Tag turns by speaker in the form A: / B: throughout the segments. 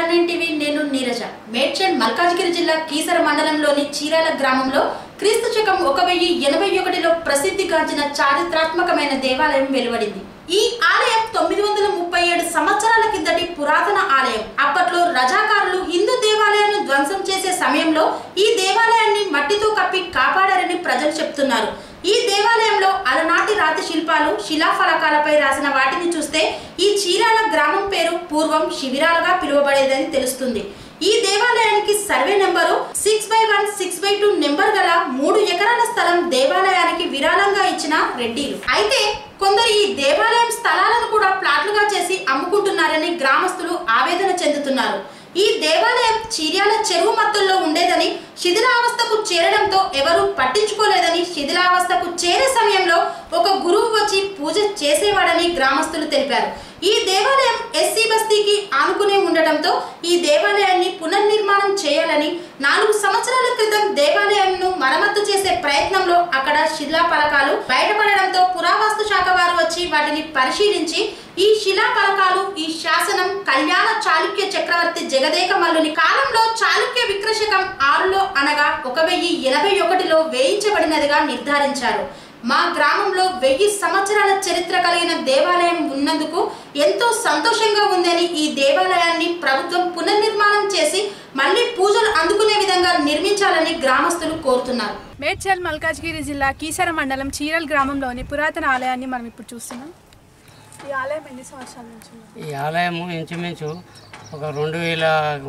A: Star nine TV నేను నీరజ మేడ్చల్ మల్కాజ్గిరి జిల్లా కీసర మండలంలోని చీరాల గ్రామంలో క్రీస్తు శకం ఒక వెయ్యి ఎనభై ఒకటిలో ప్రసిద్ధిగాంచిన చారిత్రాత్మకమైన దేవాలయం వెలువడింది ఈ ఆలయం తొమ్మిది వందల ముప్పై ఏడు సంవత్సరాల కిందటి పురాతన ఆలయం అప్పట్లో రజాకారులు హిందూ దేవాలయాన్ని ధ్వంసం చేసే సమయంలో ఈ దేవాలయాన్ని మట్టితో కప్పి కాపాడారని ప్రజలు చెప్తున్నారు ఈ దేవాలయంలో అలనాటి రాతి శిల్పాలు శిలాఫలకాలపై రాసిన వాటిని చూస్తే ఈ చీరాల గ్రామం పేరు పూర్వం శిబిరాలుగా పిలువబడేదని తెలుస్తుంది ఈ దేవాలయానికి survey number six by one six by two number గల మూడు ఎకరాల స్థలం దేవాలయానికి విరాళంగా ఇచ్చిన రెడ్డిలు అయితే కొందరు ఈ దేవాలయం స్థలాలను కూడా ప్లాట్లుగా చేసి అమ్ముకుంటున్నారని గ్రామస్తులు ఆవేదన చెందుతున్నారు ఈ దేవాలయం చీర్యాల చెరువు మత్తుల్లో ఉండేదని శిథిలావస్థకు చేరడంతో ఎవరూ పట్టించుకోలేదని శిథిలావస్థకు చేరే సమయంలో ఒక గురువు వచ్చి పూజ చేసేవాడని గ్రామస్తులు తెలిపారు ఈ దేవాలయం ఎస్సీ బస్తీకి ఆనుకునే ఉండటంతో ఈ దేవాలయాన్ని పునర్నిర్మాణం చేయాలని నాలుగు సంవత్సరాల క్రితం దేవాలయంను మరమ్మతు చేసే ప్రయత్నంలో అక్కడ శిలా ఫలకాలు బయటపడడంతో పురావస్తు శాఖ వారు వచ్చి వాటిని పరిశీలించి ఈ శిలా ఫలకాలు ఈ శాసనం కళ్యాణ చాళుక్య చక్రవర్తి జగదేక మల్లుని కాలంలో చాళుక్య విక్రషకం ఆరులో అనగా ఒక వెయ్యి ఎనభై ఒకటిలో వేయించబడినదిగా నిర్ధారించారు మా గ్రామంలో వెయ్యి సంవత్సరాల చరిత్ర కలిగిన దేవాలయం ఉన్నందుకు ఎంతో సంతోషంగా ఉందని ఈ దేవాలయాన్ని ప్రభుత్వం పునర్నిర్మాణం చేసి మళ్ళీ పూజలు అందుకునే విధంగా నిర్మించాలని గ్రామస్తులు కోరుతున్నారు
B: మేడ్చల్ మల్కాజ్గిరి జిల్లా కీసర మండలం చీరల్ గ్రామంలోని పురాతన ఆలయాన్ని మనం ఇప్పుడు చూస్తున్నాం ఈ ఆలయం ఎన్ని సంవత్సరాల నుంచి ఉంది?
C: ఈ ఆలయము ఇంచుమించు ఒక రెండు వేల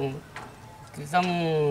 C: క్రితం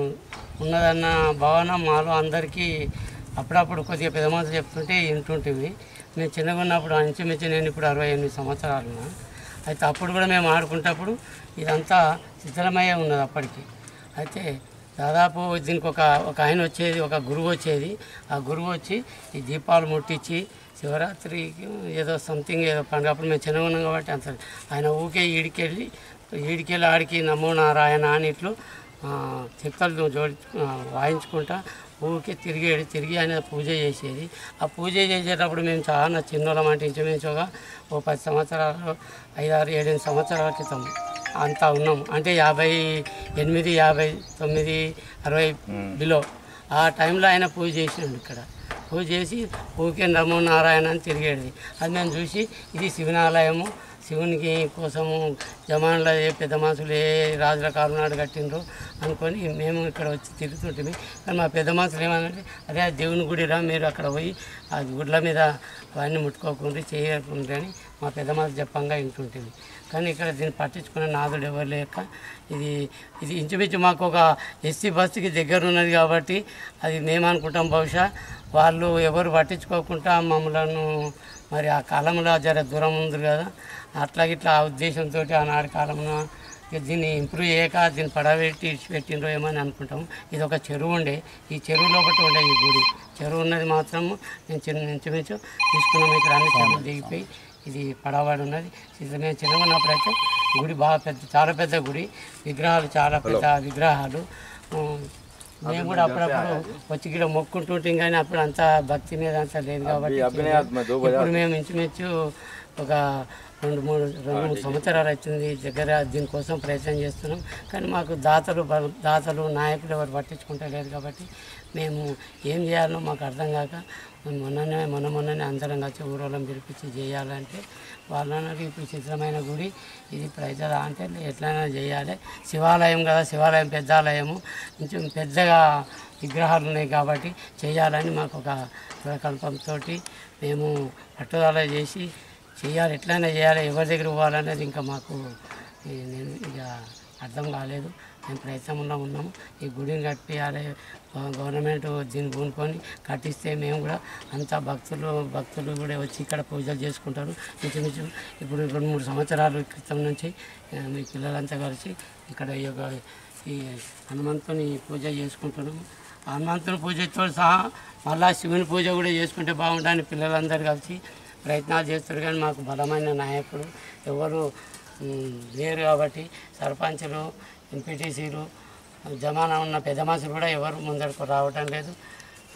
C: ఉన్నదన్న భావన మాలో అందరికీ అప్పుడప్పుడు కొద్దిగా పెద్ద మనుషులు చెప్తుంటే వింటుంటివి మేము చిన్నగా ఉన్నప్పుడు ఇంచుమించు నేను ఇప్పుడు అరవై ఎనిమిది సంవత్సరాలు ఉన్నా. అయితే అప్పుడు కూడా మేము ఆడుకుంటప్పుడు ఇదంతా శిథిలమయ్యే ఉన్నది అప్పటికి అయితే దాదాపు దీనికి ఒక ఒక ఆయన వచ్చేది ఒక గురువు వచ్చేది ఆ గురువు వచ్చి ఈ దీపాలు ముట్టించి శివరాత్రికి ఏదో సంథింగ్ ఏదో పండుగ అప్పుడు మేము చిన్నగా ఉన్నాం కాబట్టి అంత ఆయన ఊకే ఈడికెళ్ళి ఈడికెళ్ళి ఆడికి నమో నారాయణ అని ఇట్లు ఆ, చెక్కలు జోడి ఆ, వాయించుకుంటా ఊరికే తిరిగేది తిరిగి ఆయన పూజ చేసేది ఆ పూజ చేసేటప్పుడు మేము చాలా చిన్నోళ్ళం అంటే ఇంచుమించుగా ఓ పది సంవత్సరాలు ఐదారు ఏడెనిమిది సంవత్సరాల క్రితం అంతా ఉన్నాం అంటే యాభై ఎనిమిది యాభై తొమ్మిది అరవై బిలో ఆ టైంలో ఆయన పూజ చేసినాడు ఇక్కడ పూజ చేసి ఊకే నమో నారాయణ అని తిరిగేది అది మేము చూసి ఇది శివనాలయము శివునికి కోసము జమాన్లో ఏ పెద్ద మనుషులు ఏ రాజుల కాలం నాడు కట్టిండ్రు అనుకొని మేము ఇక్కడ వచ్చి తిరుగుతుంటే కానీ మా పెద్ద మనుషులు ఏమనంటే అదే ఆ దేవుని గుడిరా మీరు అక్కడ పోయి ఆ గుడ్ల మీద అవన్నీ ముట్టుకోకుండా చేయకుండా అని మా పెద్ద మనుషులు చెప్పంగా వింటుంటుంది కానీ ఇక్కడ దీన్ని పట్టించుకునే నాదుడు ఎవరు లేక ఇది ఇది ఇంచుమించు మాకు ఒక ఎస్సీ బస్సుకి దగ్గర ఉన్నది కాబట్టి అది మేము అనుకుంటాం బహుశా వాళ్ళు ఎవరు పట్టించుకోకుండా మమ్మలను మరి ఆ కాలంలో జర దూరం ఉంది కదా అట్లా ఇట్లా ఆ ఉద్దేశంతో ఆనాటి కాలంలో ఇక దీన్ని ఇంప్రూవ్ చేయక దీన్ని పడబెట్టి ఇడిచిపెట్టిండ్రో ఏమో అని అనుకుంటాము ఇది ఒక చెరువు ఉండే ఈ చెరువు లోపల ఉండే ఈ గుడి చెరువు ఉన్నది మాత్రము నేను చిన్న ఇంచుమించు తీసుకున్నాము ఇక్కడ అన్ని చెరువులు దిగిపోయి ఇది పడవాడు ఉన్నది ఇది మేము చిన్నగా ఉన్నప్పుడు అయితే గుడి బాగా పెద్ద చాలా పెద్ద గుడి విగ్రహాలు చాలా పెద్ద విగ్రహాలు ఉమ్, మేము కూడా అప్పుడప్పుడు వచ్చి ఇక్కడ మొక్కుంటుంటాం కానీ అప్పుడు అంత భక్తి మీద అంత లేదు కాబట్టి ఇప్పుడు మేము ఇంచుమించు ఒక రెండు మూడు రెండు మూడు సంవత్సరాలు అవుతుంది దగ్గర దీనికోసం ప్రయత్నం చేస్తున్నాం కానీ మాకు దాతలు బ- దాతలు నాయకులు ఎవరు పట్టించుకుంటలేరు కాబట్టి మేము ఏం చేయాలో మాకు అర్థం కాక మేము మొన్ననే మొన్న మొన్ననే అందరం కలిసి ఊరోళ్ళం పిలిపించి చేయాలంటే వాళ్ళన్నారు ఇప్పుడు చిత్రమైన గుడి ఇది ప్రజల అంటే ఎట్లయినా చేయాలి శివాలయం కదా శివాలయం పెద్ద ఆలయము కొంచెం పెద్దగా విగ్రహాలు ఉన్నాయి కాబట్టి చేయాలని మాకు ఒక సంకల్పంతో మేము పట్టుదల చేసి చేయాలి ఎట్లయినా చేయాలి ఎవరి దగ్గర పోవాలనేది ఇంకా మాకు ఈ నేను ఇక అర్థం కాలేదు మేము ప్రయత్నంలో ఉన్నాము ఈ గుడిని కట్టియాలి గవర్నమెంట్ దీన్ని పూనుకొని కట్టిస్తే మేము కూడా అంతా భక్తులు భక్తులు కూడా వచ్చి ఇక్కడ పూజలు చేసుకుంటారు ఇంచుమించు ఇప్పుడు రెండు మూడు సంవత్సరాల క్రితం నుంచి ఆ, మీ పిల్లలంతా కలిసి ఇక్కడ ఈ యొక్క ఈ హనుమంతుని పూజ చేసుకుంటున్నాము హనుమంతుని పూజతో సహా మళ్ళా శివుని పూజ కూడా చేసుకుంటే బాగుంటుందని పిల్లలందరూ కలిసి ప్రయత్నాలు చేస్తారు కానీ మాకు బలమైన నాయకులు ఎవరు ఉమ్, లేరు కాబట్టి సర్పంచులు ఎంపీటీసీలు జమానా ఉన్న పెద్ద మనుషులు కూడా ఎవరు ముందరకు రావటం లేదు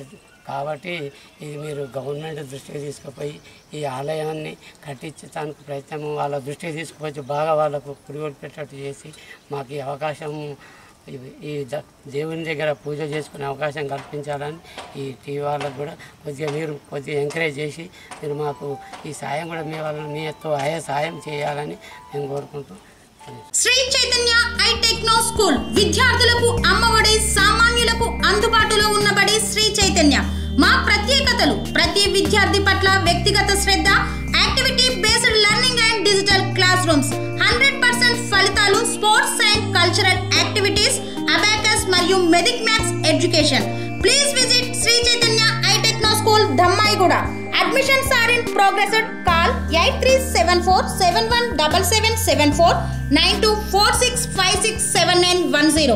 C: కాబట్టి ఇది మీరు గవర్నమెంట్ దృష్టికి తీసుకుపోయి ఈ ఆలయాన్ని కట్టించడానికి ప్రయత్నం వాళ్ళ దృష్టికి తీసుకుపోయి బాగా వాళ్ళకు పురిగొలు పెట్టేట్టు చేసి మాకు ఈ అవకాశం ఈ- ఈ ద- దేవుని దగ్గర పూజ చేసుకునే అవకాశం కల్పించాలని ఈ టీవీ వాళ్ళకు కూడా కొద్దిగా మీరు కొద్దిగా ఎంకరేజ్ చేసి మీరు మాకు ఈ సాయం కూడా మీ వల్ల మీ యొక్క అయ్యే సాయం చేయాలని మేము కోరుకుంటూ
A: Sri Chaitanya I techno school విద్యార్థులకు అమ్మఒడి సామాన్యులకు అందుబాటులో ఉన్నబడి శ్రీ చైతన్య మా ప్రత్యేకతలు ప్రతి విద్యార్థి పట్ల వ్యక్తిగత శ్రద్ధ activity based learning and digital class rooms hundred percent ఫలితాలు sports and cultural activities abacus మరియు vedic maths education please visit Sri Chaitanya I techno school Dammaiguda admissions are in progress call eight three seven four seven one double seven seven four nine two four six five six seven nine one zero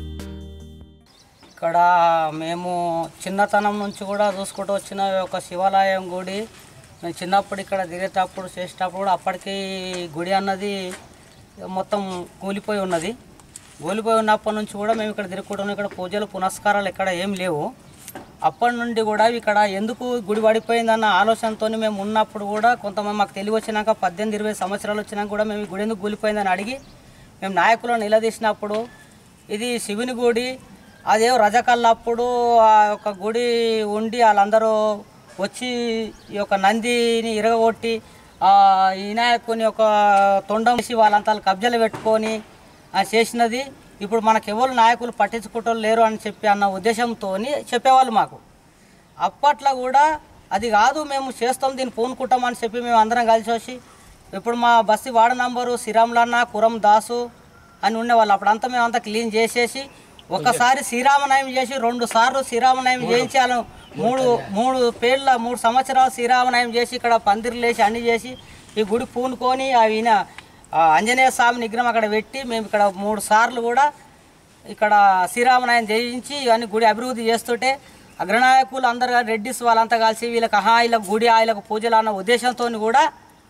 D: ఇక్కడ మేము చిన్నతనం నుంచి కూడా చూసుకుంటూ వచ్చిన ఒక శివాలయం గుడి మేము చిన్నప్పుడు ఇక్కడ దిగేటప్పుడు చేసేటప్పుడు కూడా అప్పటికి గుడి అన్నది మొత్తం కూలిపోయి ఉన్నది కూలిపోయి ఉన్నప్పటి నుంచి కూడా మేము ఇక్కడ తిరుగుకుంటున్నాం ఇక్కడ పూజలు పునస్కారాలు ఇక్కడ ఏం లేవు అప్పటి నుండి కూడా ఇక్కడ ఎందుకు గుడి పడిపోయిందన్న ఆలోచనతో మేము ఉన్నప్పుడు కూడా కొంతమంది మాకు తెలివి వచ్చినాక పద్దెనిమిది ఇరవై సంవత్సరాలు వచ్చినాక కూడా మేము ఈ గుడి ఎందుకు కూలిపోయిందని అడిగి మేము నాయకులను నిలదీసినప్పుడు ఇది శివుని గుడి అదే రజకల్లప్పుడు ఆ యొక్క గుడి ఉండి వాళ్ళందరూ వచ్చి ఈ యొక్క నందిని ఇరగగొట్టి ఆ వినాయకుని యొక్క తొండం వేసి వాళ్ళంతా కబ్జాలు పెట్టుకొని ఆ చేసినది ఇప్పుడు మనకు ఎవరు నాయకులు పట్టించుకుంటూ లేరు అని చెప్పి అన్న ఉద్దేశంతో చెప్పేవాళ్ళు మాకు అప్పట్లో కూడా అది కాదు మేము చేస్తాం దీన్ని పూనుకుంటాం అని చెప్పి మేము అందరం కలిసి వచ్చి ఇప్పుడు మా బస్సు వార్డు నంబరు శ్రీరాములన్న కురం దాసు అని ఉండేవాళ్ళు అప్పుడంతా మేమంతా క్లీన్ చేసేసి ఒకసారి శ్రీరామనయం చేసి రెండు సార్లు శ్రీరామనయం చేయించి వాళ్ళను మూడు మూడు పేర్ల మూడు సంవత్సరాలు శ్రీరామనయం చేసి ఇక్కడ పందిర్లు వేసి అన్ని చేసి ఈ గుడి పూనుకొని అవి ఈయన, ఆ, ఆంజనేయ స్వామి నిగ్రహం అక్కడ పెట్టి మేము ఇక్కడ మూడు సార్లు కూడా ఇక్కడ శ్రీరామనాయన జయించి ఇవన్నీ గుడి అభివృద్ధి చేస్తుంటే అగ్రనాయకులు అందరు కలిసి రెడ్డిస్ వాళ్ళంతా కలిసి వీళ్ళకి ఆహా వీళ్ళకి గుడి వీళ్ళకి పూజలు అన్న ఉద్దేశంతో కూడా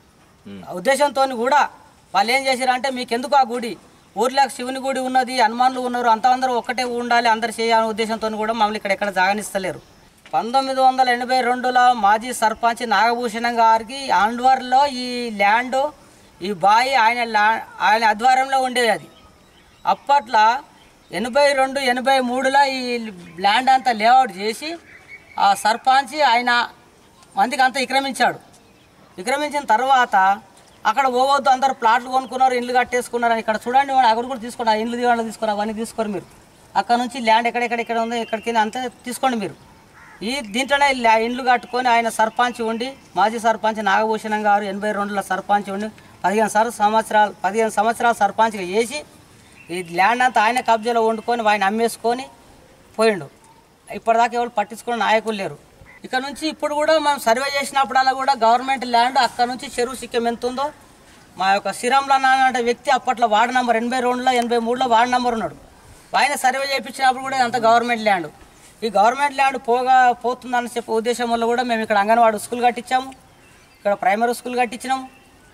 D: ఉద్దేశంతో కూడా వాళ్ళు ఏం చేశారంటే మీకు ఎందుకు ఆ గుడి ఊర్లో శివుని గుడి ఉన్నది హనుమానులు ఉన్నారు అంత అందరూ ఒక్కటే ఉండాలి అందరు చేయాలనే ఉద్దేశంతో కూడా మమ్మల్ని ఇక్కడ ఎక్కడ జాగనిస్తలేరు పంతొమ్మిది వందల ఎనభై రెండులో మాజీ సర్పంచ్ నాగభూషణం గారికి ఆండ్వర్లో ఈ ల్యాండ్ ఈ బాయి ఆయన ల్యా ఆయన ఆధ్వర్యంలో ఉండేది అది అప్పట్లో ఎనభై రెండు ఎనభై మూడులో ఈ ల్యాండ్ అంతా లేఅవుట్ చేసి ఆ సర్పంచ్ ఆయన మందికి అంతా విక్రమించాడు విక్రమించిన తర్వాత అక్కడ పోవద్దు అందరు ప్లాట్లు కొనుక్కున్నారు ఇండ్లు కట్టేసుకున్నారు అని ఇక్కడ చూడండి వాడు అక్కడ కూడా తీసుకున్నారు ఇండ్లు దివాళ్ళు తీసుకున్నారు అవన్నీ తీసుకోరు మీరు అక్కడ నుంచి ల్యాండ్ ఎక్కడెక్కడ ఇక్కడ ఉంది ఎక్కడికి అంతా తీసుకోండి మీరు ఈ దీంట్లోనే ల్యా- ఇండ్లు కట్టుకొని ఆయన సర్పంచ్ ఉండి మాజీ సర్పంచ్ నాగభూషణం గారు ఎనభై రెండులో సర్పంచ్ ఉండి పదిహేను సార్ సంవత్సరాలు పదిహేను సంవత్సరాలు సర్పంచ్గా చేసి ఈ ల్యాండ్ అంతా ఆయన కబ్జాలో వండుకొని ఆయన అమ్మేసుకొని పోయిండు ఇప్పటిదాకా ఎవరు పట్టించుకున్న నాయకులు లేరు ఇక్కడ నుంచి ఇప్పుడు కూడా మనం సర్వే చేసినప్పుడల్లా కూడా గవర్నమెంట్ ల్యాండ్ అక్కడ నుంచి చెరువు సిక్కం ఎంత ఉందో మా యొక్క శ్రీరాములు అనే వ్యక్తి అప్పట్లో వార్డు నెంబర్ ఎనభై రెండులో ఎనభై మూడులో వార్డు నెంబర్ ఉన్నాడు ఆయన సర్వే చేయించినప్పుడు కూడా అంత గవర్నమెంట్ ల్యాండ్ ఈ గవర్నమెంట్ ల్యాండ్ పోగా పోతుందని చెప్పే ఉద్దేశం వల్ల కూడా మేము ఇక్కడ అంగన్వాడీ స్కూల్ కట్టించాము ఇక్కడ ప్రైమరీ స్కూల్ కట్టించినాము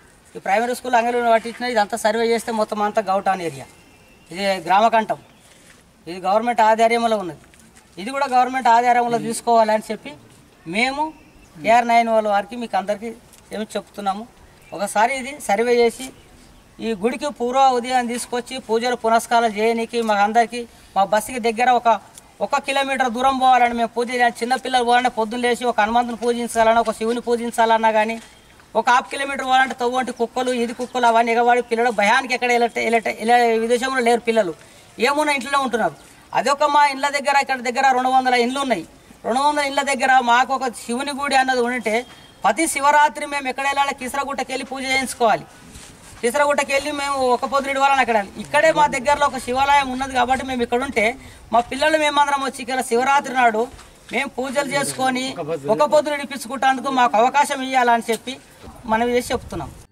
D: ఈ ప్రైమరీ స్కూల్ అంగన్వాడీ కట్టించిన ఇదంతా సర్వే చేస్తే మొత్తం అంతా గౌటాన్ ఏరియా ఇది గ్రామకంఠం ఇది గవర్నమెంట్ ఆధార్యంలో ఉన్నది ఇది కూడా గవర్నమెంట్ ఆధారంలో తీసుకోవాలని చెప్పి మేము ఏఆర్ నైన్ వాళ్ళ వారికి మీకు అందరికీ ఏమి చెప్తున్నాము ఒకసారి ఇది సర్వే చేసి ఈ గుడికి పూర్వ ఉదయం తీసుకొచ్చి పూజలు పునస్కారాలు చేయనీకి మా అందరికీ మా బస్సుకి దగ్గర ఒక ఒక కిలోమీటర్ దూరం పోవాలని మేము పూజ చేయాలి చిన్న పిల్లలు పోవాలంటే పొద్దున్న లేచి ఒక హనుమంతుని పూజించాలన్నా ఒక శివుని పూజించాలన్నా కానీ ఒక హాఫ్ కిలోమీటర్ పోవాలంటే తవ్వంటి కుక్కలు ఇది కుక్కలు అవన్నీ ఎగవాడి పిల్లలు భయానికి ఎక్కడ వెళ్ళట వెళ్ళట ఇలా విదేశంలో లేరు పిల్లలు ఏమున్నా ఇంట్లోనే ఉంటున్నారు అదొక మా ఇళ్ళ దగ్గర ఇక్కడ దగ్గర రెండు వందల ఇండ్లు ఉన్నాయి రెండు వందల ఇళ్ళ దగ్గర మాకు ఒక శివుని గుడి అన్నది ఉంటే ప్రతి శివరాత్రి మేము ఎక్కడ వెళ్ళాలి కిసరగుట్టకి వెళ్ళి పూజ చేయించుకోవాలి కిసరగుట్టకి వెళ్ళి మేము ఒక పొద్దుడు వాళ్ళని అక్కడ ఇక్కడే మా దగ్గరలో ఒక శివాలయం ఉన్నది కాబట్టి మేము ఇక్కడ ఉంటే మా పిల్లలు మేమందరం వచ్చి ఇక్కడ శివరాత్రి నాడు మేము పూజలు చేసుకొని ఒక పొద్దుడు ఇప్పించుకుంటేందుకు మాకు అవకాశం ఇవ్వాలని చెప్పి మనం చేసి చెప్తున్నాం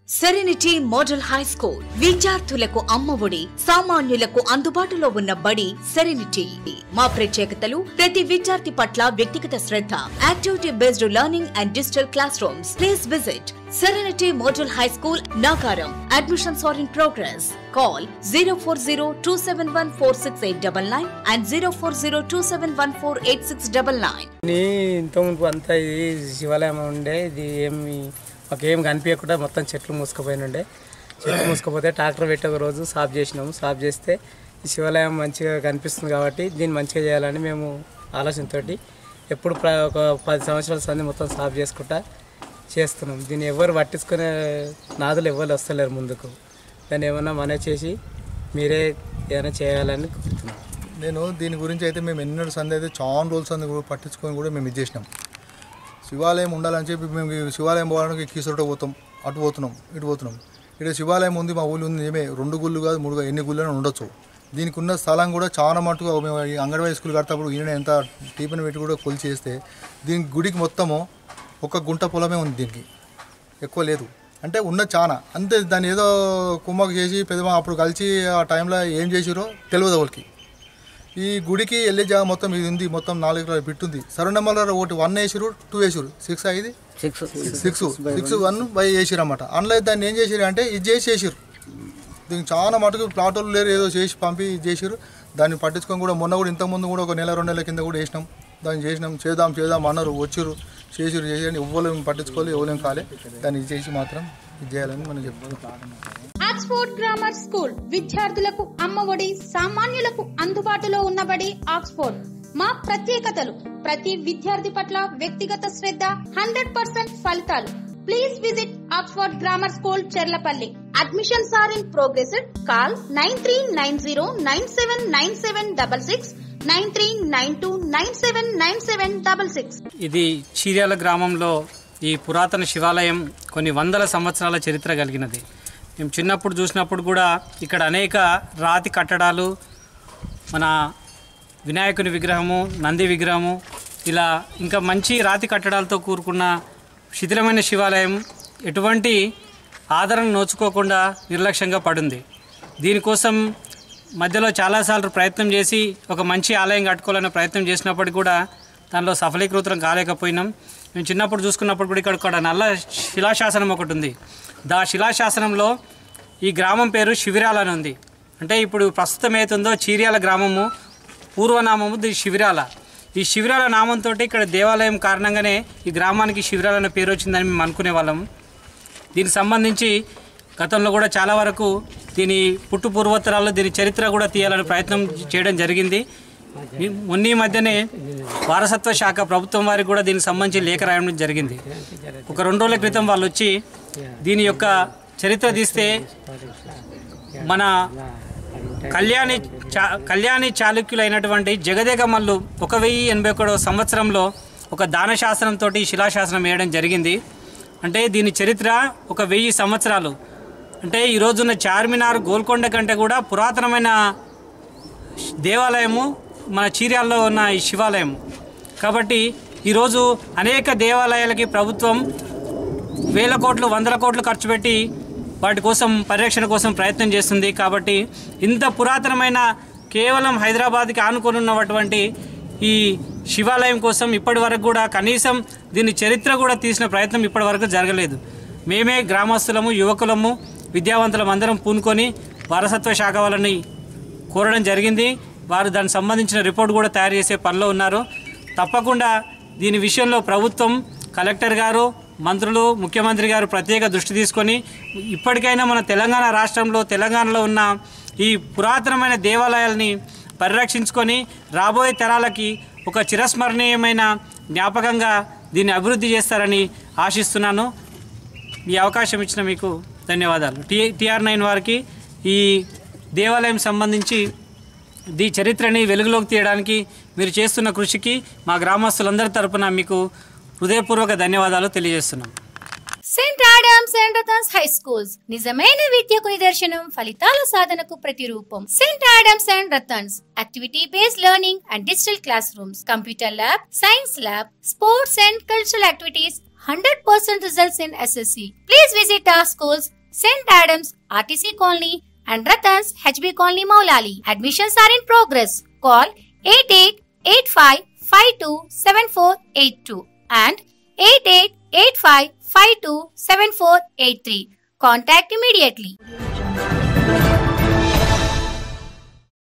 E: సెరెనిటీ మోడల్ హై స్కూల్ విద్యార్థులకు అమ్మఒడి సామాన్యులకు అందుబాటులో ఉన్న బడి సెరెనిటీ మా ప్రత్యేకతలు ప్రతి విద్యార్థి పట్ల వ్యక్తిగత శ్రద్ధ activity based learning and digital class rooms please visit Serenity model high school Nacharam admissions are in progress call zero four zero two seven one four six eight double nine and zero four zero two seven one four eight six double nine
F: నీ ఇంతకుముందు అంతా ఇది శివాలయం ఉండే ఇది ఏమి మాకేం కనిపించకుండా మొత్తం చెట్లు మూసుకుపోయినుండే చెట్లు మూసుకుపోతే ట్రాక్టర్ పెట్టి ఒక రోజు సాఫ్ చేసినాము సాఫ్ చేస్తే ఈ శివాలయం మంచిగా కనిపిస్తుంది కాబట్టి దీన్ని మంచిగా చేయాలని మేము ఆలోచనతోటి ఎప్పుడు ప్ర ఒక పది సంవత్సరాల సంది మొత్తం సాఫ్ చేసుకుంటా చేస్తున్నాం దీన్ని ఎవరు పట్టించుకునే నాదులు ఎవరు వస్తలేరు ముందుకు దాన్ని ఏమన్నా మన చేసి మీరే ఏమైనా చేయాలని కోరుతున్నాం
G: నేను దీని గురించి అయితే మేము ఎన్నో సంది అయితే చాలా రోజులు సంది కూడా పట్టించుకొని కూడా మేము ఇది చేసినాం శివాలయం ఉండాలని చెప్పి మేము ఈ శివాలయం పోవడానికి కీసరట పోతాం అటు పోతున్నాం ఇటు పోతున్నాం ఇక్కడ శివాలయం ఉంది మా ఊళ్ళో ఉంది ఏమే రెండు గుళ్ళు కాదు మూడు కాదు, ఎన్ని గుళ్ళైనా ఉండొచ్చు దీనికి ఉన్న స్థలం కూడా చాలా మటుకు మేము ఈ అంగన్వాడీ స్కూల్ కడతాప్పుడు ఈయన ఎంత టీపీని పెట్టి కూడా కొలిచి చేస్తే దీని గుడికి మొత్తము ఒక గుంట పొలమే ఉంది దీనికి ఎక్కువ లేదు అంటే ఉన్న చాలా అంతే దాన్ని ఏదో కుమ్మకు చేసి పెద్దమా అప్పుడు కలిసి ఆ టైంలో ఏం చేసిరో తెలియదు వాళ్ళకి ఈ గుడికి వెళ్ళే జాగా మొత్తం ఇది ఉంది మొత్తం నాలుగు ఎకరాల బిట్ ఉంది సరౌండమ్మల ఒకటి వన్ వేసిరు టూ వేసిరు సిక్స్ ఇది
D: six
G: six six one by వేసిరు అనమాట అందులో దాన్ని ఏం చేసిరు అంటే ఇది చేసి చేసిరు దీనికి చాలా మటుకు ప్లాటోలు లేరు ఏదో చేసి పంపి ఇది చేసిరు దాన్ని పట్టించుకొని కూడా మొన్న కూడా ఇంతకుముందు కూడా ఒక నెల రెండు నెలల కింద కూడా వేసినాం దాన్ని చేసినాం చేద్దాం చేద్దాం అన్నారు వచ్చిరు చేసిరు చేసి ఎవ్వరు పట్టించుకోవాలి ఎవరేం కాలే దాన్ని ఇది చేసి మాత్రం ఇది చేయాలని మనం చెప్తున్నాం
A: ఆక్స్ఫోర్డ్ గ్రామర్ స్కూల్ విద్యార్థులకు అమ్మఒడి సామాన్యులకు అందుబాటులో ఉన్నబడి ఆక్స్ఫోర్డ్ మా ప్రత్యేకతలు ప్రతి విద్యార్థి పట్ల వ్యక్తిగత శ్రద్ధ హండ్రెడ్ పర్సెంట్ ఫలితాలు please visit Oxford grammar school Cherlapally admissions are in progress call nine three nine zero nine seven nine seven double six nine three nine two nine seven nine seven double six
H: ఇది చీర్యాల గ్రామంలో ఈ పురాతన శివాలయం కొన్ని వందల సంవత్సరాల చరిత్ర కలిగినది మేము చిన్నప్పుడు చూసినప్పుడు కూడా ఇక్కడ అనేక రాతి కట్టడాలు మన వినాయకుని విగ్రహము నంది విగ్రహము ఇలా ఇంకా మంచి రాతి కట్టడాలతో కూరుకున్న శిథిలమైన శివాలయం ఎటువంటి ఆదరణ నోచుకోకుండా నిర్లక్ష్యంగా పడింది దీనికోసం మధ్యలో చాలాసార్లు ప్రయత్నం చేసి ఒక మంచి ఆలయం కట్టుకోవాలనే ప్రయత్నం చేసినప్పటికీ కూడా దానిలో సఫలీకృతం కాలేకపోయినాం మేము చిన్నప్పుడు చూసుకున్నప్పుడు కూడా ఇక్కడ ఒక నల్ల శిలాశాసనం ఒకటి ఉంది దా శిలాశాసనంలో ఈ గ్రామం పేరు శివిరాల అని ఉంది అంటే ఇప్పుడు ప్రస్తుతం ఏతుందో చీర్యాల గ్రామము పూర్వనామము ది శివిరాల ఈ శివిరాల నామంతో ఇక్కడ దేవాలయం కారణంగానే ఈ గ్రామానికి శివిరాల అనే పేరు వచ్చిందని మేము అనుకునే వాళ్ళం దీనికి సంబంధించి గతంలో కూడా చాలా వరకు దీని పుట్టు పూర్వోత్తరాల్లో దీని చరిత్ర కూడా తీయాలని ప్రయత్నం చేయడం జరిగింది ఈ- మొన్న ఈ మధ్యనే వారసత్వ శాఖ ప్రభుత్వం వారికి కూడా దీనికి సంబంధించి లేఖ రాయడం జరిగింది ఒక రెండు రోజుల క్రితం వాళ్ళు వచ్చి దీని యొక్క చరిత్ర తీస్తే మన కళ్యాణి చా కళ్యాణి చాళుక్యులైనటువంటి జగదేక మల్లు ఒక వెయ్యి ఎనభై ఒకటో సంవత్సరంలో ఒక దాన శాసనంతో శిలాశాసనం వేయడం జరిగింది అంటే దీని చరిత్ర ఒక వెయ్యి సంవత్సరాలు అంటే ఈ రోజున్న చార్మినార్ గోల్కొండ కంటే కూడా పురాతనమైన దేవాలయము మన చీర్యాల్లో ఉన్న ఈ శివాలయం కాబట్టి ఈరోజు అనేక దేవాలయాలకి ప్రభుత్వం వేల కోట్లు వందల కోట్లు ఖర్చు పెట్టి వాటి కోసం పరిరక్షణ కోసం ప్రయత్నం చేస్తుంది కాబట్టి ఇంత పురాతనమైన కేవలం హైదరాబాద్కి ఆనుకొని ఉన్నటువంటి ఈ శివాలయం కోసం ఇప్పటి వరకు కూడా కనీసం దీని చరిత్ర కూడా తీసిన ప్రయత్నం ఇప్పటి వరకు జరగలేదు మేమే గ్రామస్తులము యువకులము విద్యావంతులం అందరం పూనుకొని వారసత్వ శాఖ వాళ్ళని కోరడం జరిగింది వారు దానికి సంబంధించిన రిపోర్ట్ కూడా తయారు చేసే పనిలో ఉన్నారు తప్పకుండా దీని విషయంలో ప్రభుత్వం కలెక్టర్ గారు మంత్రులు ముఖ్యమంత్రి గారు ప్రత్యేక దృష్టి తీసుకొని ఇప్పటికైనా మన తెలంగాణ రాష్ట్రంలో తెలంగాణలో ఉన్న ఈ పురాతనమైన దేవాలయాల్ని పరిరక్షించుకొని రాబోయే తరాలకి ఒక చిరస్మరణీయమైన జ్ఞాపకంగా దీన్ని అభివృద్ధి చేస్తారని ఆశిస్తున్నాను ఈ అవకాశం ఇచ్చిన మీకు ధన్యవాదాలు టీ టీఆర్ నైన్ వారికి ఈ దేవాలయం సంబంధించి దీ చరిత్రని వెలుగులోకి తీయడానికి మీరు చేస్తున్న కృషికి మా గ్రామస్తులందరి తరపున మీకు హృదయపూర్వక ధన్యవాదాలు తెలియజేస్తున్నాం
I: Saint Adams and Ratans high schools నిజమైన విద్యకు నిదర్శనం ఫలితాల సాధనకు ప్రతిరూపం Saint Adams and Ratans activity based learning and digital class rooms computer lab science lab sports and cultural activities hundred percent results in SSC please visit our schools St. Adams, RTC Colony, and Ratans, HB Colony, Maulali. Admissions are in progress. Call 8885527482 and 8885527483. Contact immediately.